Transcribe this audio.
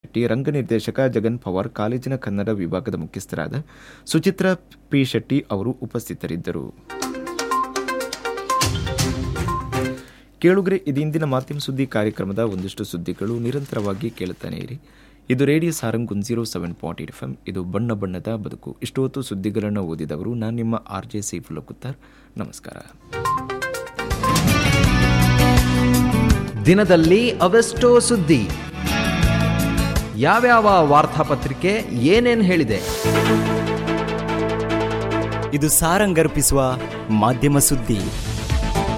ಶೆಟ್ಟಿ ರಂಗ ನಿರ್ದೇಶಕ ಜಗನ್ ಪವಾರ್ ಕಾಲೇಜಿನ ಕನ್ನಡ ವಿಭಾಗದ ಮುಖ್ಯಸ್ಥರಾದ ಸುಚಿತ್ರಾ ಪಿ ಶೆಟ್ಟಿ ಅವರು ಉಪಸ್ಥಿತರಿದ್ದರು ಕೇಳುಗರೆ ಇದೀಂದಿನ ಮಾಧ್ಯಮ ಸುದ್ದಿ ಕಾರ್ಯಕ್ರಮದ ಒಂದಿಷ್ಟು ಸುದ್ದಿಗಳು ನಿರಂತರವಾಗಿ ಕೇಳುತ್ತಾನೆ ಇರಿ ಇದು radio Sarang one zero seven point eight F M ಇದು ಬಣ್ಣ ಬಣ್ಣದ ಬದುಕು ಇಷ್ಟು ಹೊತ್ತು ಸುದ್ದಿಗಳನ್ನು ಓದಿದವರು ನಾನು ನಿಮ್ಮ ಆರ್ ಜೆ ಸೈಫುಲ್ಲ ಕುತ್ತಾರ್ ನಮಸ್ಕಾರ ದಿನದಲ್ಲಿ ಅವೆಷ್ಟೋ ಸುದ್ದಿ ಯಾವ್ಯಾವ ವಾರ್ತಾಪತ್ರಿಕೆ ಏನೇನ್ ಹೇಳಿದೆ ಇದು ಸಾರಂಗರ್ಪಿಸುವ ಮಾಧ್ಯಮ ಸುದ್ದಿ